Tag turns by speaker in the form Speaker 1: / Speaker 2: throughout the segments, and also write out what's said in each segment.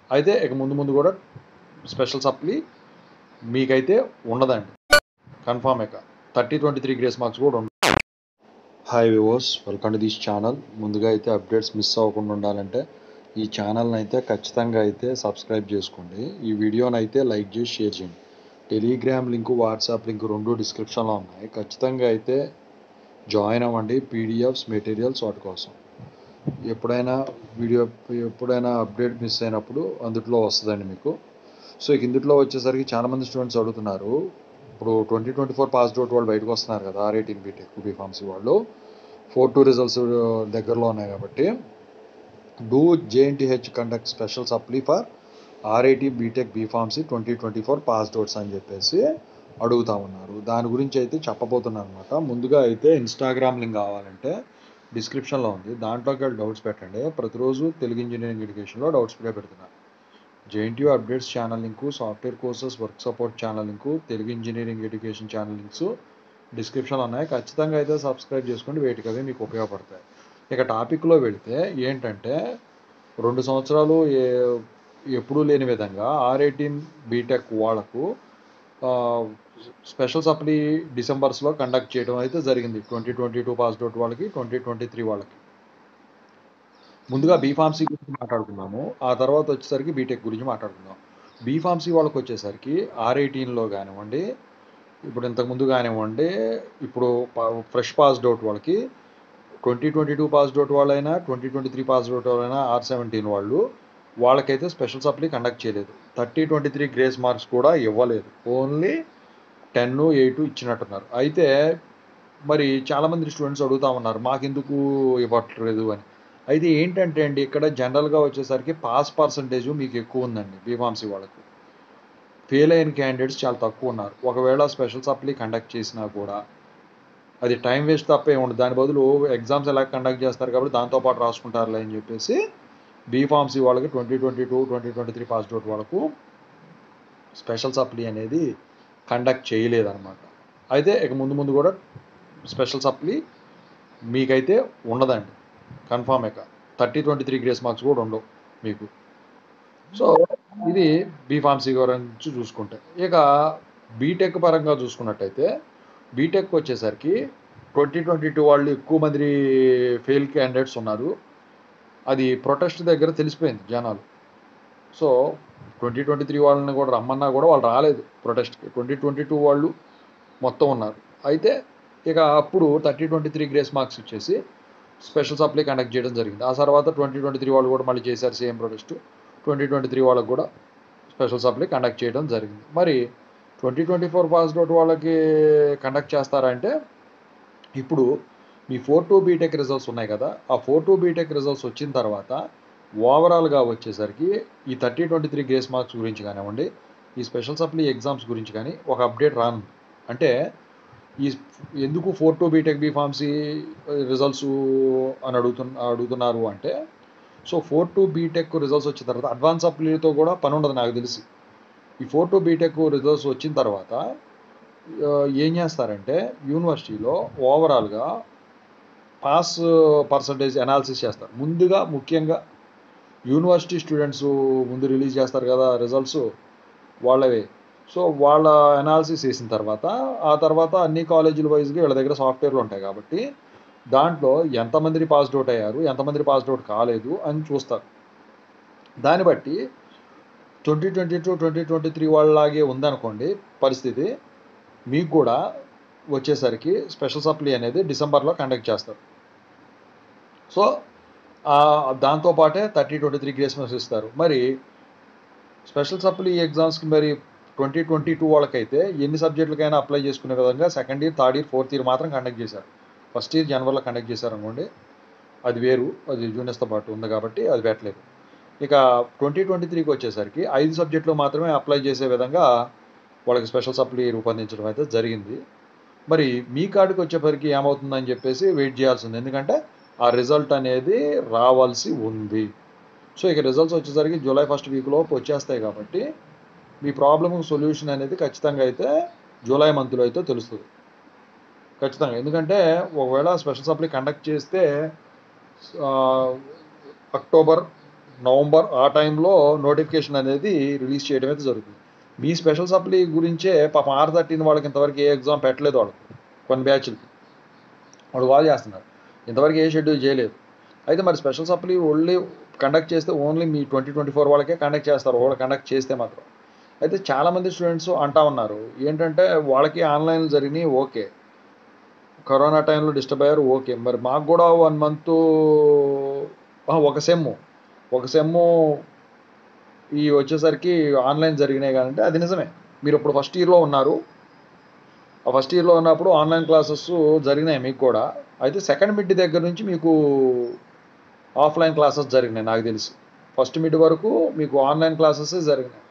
Speaker 1: అయితే ఇక ముందు ముందు కూడా స్పెషల్ సప్లీ మీకైతే ఉండదండి కన్ఫామ్ ఇక thirty twenty three grace marks కూడా ఉండవు hi viewers welcome to this channel ముందుగా అయితే అప్డేట్స్ మిస్ అవ్వకుండా ఉండాలంటే ఈ ఛానల్ని అయితే ఖచ్చితంగా అయితే సబ్స్క్రైబ్ చేసుకోండి ఈ వీడియోని అయితే లైక్ చేసి షేర్ చేయండి టెలిగ్రామ్ లింక్ వాట్సాప్ లింక్ రెండు డిస్క్రిప్షన్లో ఉన్నాయి ఖచ్చితంగా అయితే జాయిన్ అవ్వండి పీడిఎఫ్స్ మెటీరియల్స్ వాటి కోసం ఎప్పుడైనా వీడియో ఎప్పుడైనా అప్డేట్ మిస్ అయినప్పుడు అందుట్లో వస్తుందండి మీకు సో ఇక ఇందులో వచ్చేసరికి చాలామంది స్టూడెంట్స్ అడుగుతున్నారు ఇప్పుడు twenty twenty four pass out వాళ్ళు బయటకు వస్తున్నారు కదా ఆర్ ఎయిటీన్ బీటెక్ బీఫార్మసీ వాళ్ళు ఫోర్ టూ రిజల్ట్స్ దగ్గరలో ఉన్నాయి కాబట్టి do JNTH conduct special supply for RIT BTech B pharmacy twenty twenty four pass outs అని చెప్పేసి అడుగుతా ఉన్నారు దాని గురించి అయితే చెప్పబోతున్నాను అనమాట ముందుగా అయితే ఇన్స్టాగ్రామ్ లింక్ కావాలంటే డిస్క్రిప్షన్లో ఉంది దాంట్లోకి వెళ్ళి డౌట్స్ పెట్టండి ప్రతిరోజు తెలుగు ఇంజనీరింగ్ ఎడ్యుకేషన్లో డౌట్స్ కూడా పెడుతున్నాను JNTU updates channel link software courses work support channel link Telugu engineering education channel links డిస్క్రిప్షన్లో ఉన్నాయి ఖచ్చితంగా అయితే సబ్స్క్రైబ్ చేసుకోండి వేటికి అవి మీకు ఉపయోగపడతాయి ఇక టాపిక్లో వెళితే ఏంటంటే రెండు సంవత్సరాలు ఏ ఎప్పుడూ లేని విధంగా ఆర్ ఎయిటీన్ బీటెక్ వాళ్ళకు స్పెషల్ సప్లీ డిసెంబర్స్లో కండక్ట్ చేయడం అయితే జరిగింది twenty twenty two pass out వాళ్ళకి ట్వంటీ ట్వంటీ త్రీ వాళ్ళకి ముందుగా బీఫార్మసీ గురించి మాట్లాడుకుందాము ఆ తర్వాత వచ్చేసరికి బీటెక్ గురించి మాట్లాడుకుందాం బీఫార్మసీ వాళ్ళకి వచ్చేసరికి ఆర్ ఎయిటీన్లో కానివ్వండి ఇప్పుడు ఇంతకుముందు కానివ్వండి ఇప్పుడు ఫ్రెష్ పాస్డ్ అవుట్ వాళ్ళకి twenty twenty two passed out వాళ్ళైనా twenty twenty three passed out వాళ్ళైనా ఆర్ సెవెంటీన్ వాళ్ళు వాళ్ళకైతే స్పెషల్ సప్లీ కండక్ట్ చేయలేదు thirty twenty three grace marks కూడా ఇవ్వలేదు ఓన్లీ టెన్ ఎయిట్ ఇచ్చినట్టున్నారు అయితే మరి చాలామంది స్టూడెంట్స్ అడుగుతా ఉన్నారు మాకెందుకు ఇవ్వట్లేదు అని అయితే ఏంటంటే అండి ఇక్కడ జనరల్గా వచ్చేసరికి పాస్ పర్సంటేజ్ మీకు ఎక్కువ ఉందండి బీఫార్మసీ వాళ్ళకు ఫెయిల్ అయిన క్యాండిడేట్స్ చాలా తక్కువ ఉన్నారు ఒకవేళ స్పెషల్ సప్లీ కండక్ట్ చేసినా కూడా అది టైం వేస్ట్ తప్పే ఉండదు దాని బదులు ఎగ్జామ్స్ ఎలా కండక్ట్ చేస్తారు కాబట్టి దాంతోపాటు రాసుకుంటారులే అని చెప్పేసి బీఫార్మసీ వాళ్ళకి twenty twenty two twenty twenty three pass out వాళ్ళకు స్పెషల్ సప్లీ అనేది కండక్ట్ చేయలేదన్నమాట అయితే ఇక ముందు ముందు కూడా స్పెషల్ సప్లీ మీకైతే ఉండదండి కన్ఫామ్ ఇక thirty twenty three grace marks కూడా ఉండవు మీకు సో ఇది బీఫార్మసీ గురించి చూసుకుంటే ఇక బీటెక్ పరంగా చూసుకున్నట్టయితే బీటెక్ వచ్చేసరికి ట్వంటీ ట్వంటీ టూ వాళ్ళు ఎక్కువ మంది ఫెయిల్ క్యాండిడేట్స్ ఉన్నారు అది ప్రొటెస్ట్ దగ్గర తెలిసిపోయింది జనాలు సో ట్వంటీ ట్వంటీ త్రీ వాళ్ళని కూడా రమ్మన్నా కూడా వాళ్ళు రాలేదు ప్రొటెస్ట్కి ట్వంటీ ట్వంటీ టూ వాళ్ళు మొత్తం ఉన్నారు అయితే ఇక అప్పుడు thirty twenty three grace marks ఇచ్చేసి స్పెషల్ సప్లై కండక్ట్ చేయడం జరిగింది ఆ తర్వాత ట్వంటీ ట్వంటీ త్రీ వాళ్ళు కూడా మళ్ళీ చేశారు same protest twenty twenty three వాళ్ళకి కూడా స్పెషల్ సప్లై కండక్ట్ చేయడం జరిగింది మరి twenty twenty four pass out వాళ్ళకి కండక్ట్ చేస్తారంటే ఇప్పుడు మీ ఫోర్ టూ బీటెక్ రిజల్ట్స్ ఉన్నాయి కదా ఆ ఫోర్ టూ బీటెక్ రిజల్ట్స్ వచ్చిన తర్వాత ఓవరాల్గా వచ్చేసరికి ఈ thirty twenty three grace marks గురించి కానివ్వండి ఈ స్పెషల్ సప్లీ ఎగ్జామ్స్ గురించి కానీ ఒక అప్డేట్ రాను అంటే ఈ ఎందుకు four two BTech B pharmacy results అని అడుగుతు అడుగుతున్నారు అంటే so four two BTech results వచ్చిన తర్వాత అడ్వాన్స్ సప్లీతో కూడా పని ఉండదు నాకు తెలిసి ఈ ఫోర్ టూ బీటెక్ రిజల్ట్స్ వచ్చిన తర్వాత ఏం చేస్తారంటే యూనివర్సిటీలో ఓవరాల్గా పాస్ పర్సంటేజ్ అనాలిసిస్ చేస్తారు ముందుగా ముఖ్యంగా యూనివర్సిటీ స్టూడెంట్స్ ముందు రిలీజ్ చేస్తారు కదా రిజల్ట్స్ వాళ్ళవే సో వాళ్ళ అనాలిసిస్ చేసిన తర్వాత ఆ తర్వాత అన్ని కాలేజీల వైజ్గా వీళ్ళ దగ్గర సాఫ్ట్వేర్లు ఉంటాయి కాబట్టి దాంట్లో ఎంతమంది పాస్డ్ అవుట్ అయ్యారు ఎంతమంది పాస్డ్ అవుట్ కాలేదు అని చూస్తారు దాన్ని బట్టి twenty twenty two twenty twenty three వాళ్ళలాగే ఉందనుకోండి పరిస్థితి మీకు కూడా వచ్చేసరికి స్పెషల్ సప్లీ అనేది డిసెంబర్లో కండక్ట్ చేస్తారు సో దాంతోపాటే thirty twenty three grace marks ఇస్తారు మరి స్పెషల్ సప్లీ ఎగ్జామ్స్కి మరి ట్వంటీ ట్వంటీ టూ వాళ్ళకైతే ఎన్ని సబ్జెక్టులకైనా అప్లై చేసుకునే విధంగా second year third year fourth year మాత్రం కండక్ట్ చేశారు ఫస్ట్ ఇయర్ జనవరిలో కండక్ట్ చేశారు అనుకోండి అది వేరు అది జూనియర్స్తో పాటు ఉంది కాబట్టి అది పెట్టలేదు ఇక ట్వంటీ ట్వంటీ త్రీకి వచ్చేసరికి ఐదు సబ్జెక్టులు మాత్రమే అప్లై చేసే విధంగా వాళ్ళకి స్పెషల్ సప్లీ రూపొందించడం అయితే జరిగింది మరి మీ కాడికి వచ్చేసరికి ఏమవుతుందని చెప్పేసి వెయిట్ చేయాల్సి ఉంది ఎందుకంటే ఆ రిజల్ట్ అనేది రావాల్సి ఉంది సో ఇక రిజల్ట్స్ వచ్చేసరికి జూలై ఫస్ట్ వీక్లోపు వచ్చేస్తాయి కాబట్టి మీ ప్రాబ్లమ్ సొల్యూషన్ అనేది ఖచ్చితంగా అయితే జూలై మంత్లో అయితే తెలుస్తుంది ఖచ్చితంగా ఎందుకంటే ఒకవేళ స్పెషల్ సప్లీ కండక్ట్ చేస్తే ఆ, అక్టోబర్ నవంబర్ ఆ టైంలో నోటిఫికేషన్ అనేది రిలీజ్ చేయడం అయితే జరుగుతుంది మీ స్పెషల్ సప్లీ గురించే పాపం ఆర్ థర్టీన్ వాళ్ళకి ఇంతవరకు ఏ ఎగ్జామ్ పెట్టలేదు వాళ్ళకి కొన్ని బ్యాచ్లకి వాళ్ళు వాళ్ళు చేస్తున్నారు ఇంతవరకు ఏ షెడ్యూల్ చేయలేదు అయితే మరి స్పెషల్ సప్లీ ఓన్లీ కండక్ట్ చేస్తే ఓన్లీ మీ ట్వంటీ ట్వంటీ ఫోర్ వాళ్ళకే కండక్ట్ చేస్తారు వాళ్ళు కండక్ట్ చేస్తే మాత్రం అయితే చాలామంది స్టూడెంట్స్ అంటా ఉన్నారు ఏంటంటే వాళ్ళకి ఆన్లైన్ జరిగినాయి ఓకే కరోనా టైంలో డిస్టర్బ్ అయ్యారు ఓకే మరి మాకు కూడా వన్ మంత్ ఒక సెమ్ము ఒక సెమ్ము ఈ వచ్చేసరికి ఆన్లైన్ జరిగినాయి కానీ అది నిజమే మీరు ఇప్పుడు ఫస్ట్ ఇయర్లో ఉన్నారు ఆ ఫస్ట్ ఇయర్లో ఉన్నప్పుడు ఆన్లైన్ క్లాసెస్ జరిగినాయి మీకు కూడా అయితే సెకండ్ మిడ్ దగ్గర నుంచి మీకు ఆఫ్లైన్ క్లాసెస్ జరిగినాయి నాకు తెలిసి ఫస్ట్ మిడ్ వరకు మీకు ఆన్లైన్ క్లాసెస్ జరిగినాయి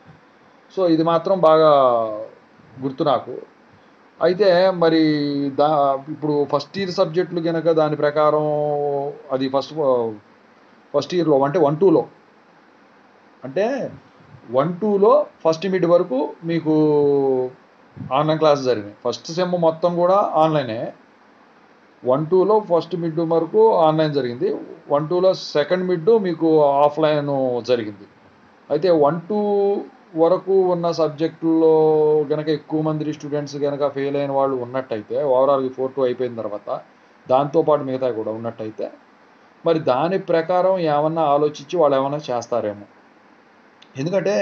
Speaker 1: సో ఇది మాత్రం బాగా గుర్తు నాకు అయితే మరి దా ఇప్పుడు ఫస్ట్ ఇయర్ సబ్జెక్టులు కనుక దాని ప్రకారం అది ఫస్ట్ ఫస్ట్ ఇయర్లో అంటే వన్ టూలో అంటే వన్ టూలో ఫస్ట్ మిడ్ వరకు మీకు ఆన్లైన్ క్లాస్ జరిగినాయి ఫస్ట్ సెమ్ మొత్తం కూడా ఆన్లైనే వన్ టూలో ఫస్ట్ మిడ్ వరకు ఆన్లైన్ జరిగింది వన్ టూలో సెకండ్ మిడ్ మీకు ఆఫ్లైన్ జరిగింది అయితే వన్ టూ వరకు ఉన్న సబ్జెక్టుల్లో కనుక ఎక్కువ మంది స్టూడెంట్స్ కనుక ఫెయిల్ అయిన వాళ్ళు ఉన్నట్టయితే ఓవరాల్ ఫోర్ టూ అయిపోయిన తర్వాత దాంతోపాటు మిగతా కూడా ఉన్నట్టయితే మరి దాని ప్రకారం ఏమన్నా ఆలోచించి వాళ్ళు ఏమన్నా చేస్తారేమో ఎందుకంటే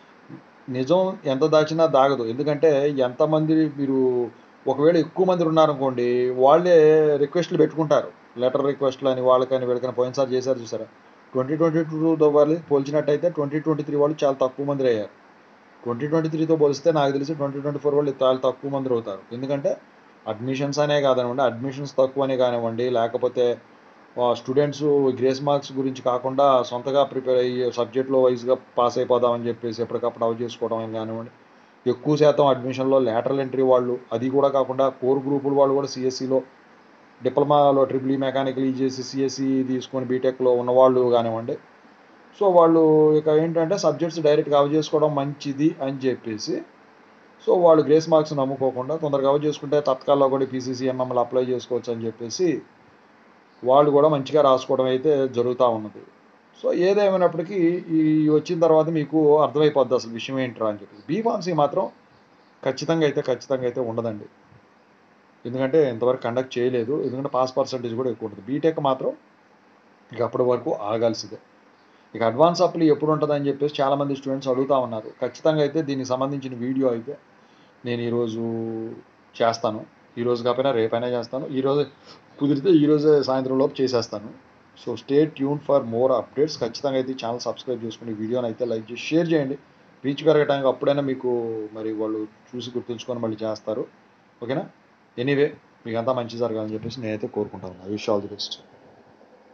Speaker 1: నిజం ఎంత దాచినా దాగదు ఎందుకంటే ఎంతమంది మీరు ఒకవేళ ఎక్కువ మంది ఉన్నారనుకోండి వాళ్ళే రిక్వెస్ట్లు పెట్టుకుంటారు లెటర్ రిక్వెస్ట్లు అని వాళ్ళకని వీళ్ళకని పోయినసారి చేశారు చూసారా ట్వంటీ ట్వంటీ టూతో వాళ్ళు పోల్చినట్టయితే ట్వంటీ ట్వంటీ త్రీ వాళ్ళు చాలా తక్కువ మంది అయ్యారు ట్వంటీ ట్వంటీ త్రీతో పోలిస్తే నాకు తెలిసి ట్వంటీ ట్వంటీ ఫోర్ వాళ్ళు చాలా తక్కువ మంది అవుతారు ఎందుకంటే అడ్మిషన్స్ అనే కానివ్వండి అడ్మిషన్స్ తక్కువనే కానివ్వండి లేకపోతే స్టూడెంట్స్ గ్రేస్ మార్క్స్ గురించి కాకుండా సొంతగా ప్రిపేర్ అయ్యి సబ్జెక్ట్లో వైజ్గా పాస్ అయిపోదామని చెప్పేసి ఎప్పటికప్పుడు అవి చేసుకోవడం అని కానివ్వండి ఎక్కువ శాతం అడ్మిషన్లో లేటరల్ ఎంట్రీ వాళ్ళు అది కూడా కాకుండా కోర్ గ్రూపుల వాళ్ళు కూడా సిఎస్సిలో డిప్లొమాలో ట్రిపుల్ ఈ మెకానికల్ చేసి సిఎస్సి తీసుకొని బీటెక్లో ఉన్నవాళ్ళు కానివ్వండి సో వాళ్ళు ఇక ఏంటంటే సబ్జెక్ట్స్ డైరెక్ట్ కవర్ చేసుకోవడం మంచిది అని చెప్పేసి సో వాళ్ళు గ్రేస్ మార్క్స్ నమ్ముకోకుండా తొందరగా కవర్ చేసుకుంటే తత్కాల్లో కూడా పీసీసీ ఎంఎంఎల్ అప్లై చేసుకోవచ్చు అని చెప్పేసి వాళ్ళు కూడా మంచిగా రాసుకోవడం అయితే జరుగుతూ ఉన్నది సో ఏదేమైనప్పటికీ ఈ వచ్చిన తర్వాత మీకు అర్థమైపోద్ది అసలు విషయం ఏంట్రా అని చెప్పి బీఫార్మసీ మాత్రం ఖచ్చితంగా అయితే ఖచ్చితంగా అయితే ఉండదండి ఎందుకంటే ఇంతవరకు కండక్ట్ చేయలేదు ఎందుకంటే పాస్ పర్సంటేజ్ కూడా ఎక్కువ ఉంటుంది బీటెక్ మాత్రం ఇక అప్పటి వరకు ఆగాల్సిందే ఇక అడ్వాన్స్ అప్లై ఎప్పుడు ఉంటుందని చెప్పేసి చాలామంది స్టూడెంట్స్ అడుగుతూ ఉన్నారు ఖచ్చితంగా అయితే దీనికి సంబంధించిన వీడియో అయితే నేను ఈరోజు చేస్తాను ఈరోజు కాకపోయినా రేపైనా చేస్తాను ఈరోజు కుదిరితే ఈరోజే సాయంత్రం లోపు చేసేస్తాను so stay tune for more updates ఖచ్చితంగా అయితే ఛానల్ సబ్స్క్రైబ్ చేసుకుని వీడియోని అయితే లైక్ చేసి షేర్ చేయండి రీచ్ పెరగడానికి అప్పుడైనా మీకు మరి వాళ్ళు చూసి గుర్తుంచుకొని మళ్ళీ చేస్తారు ఓకేనా ఎనీవే మీకు అంతా మంచి జరగాలని చెప్పేసి నేనైతే కోరుకుంటాను I wish all the best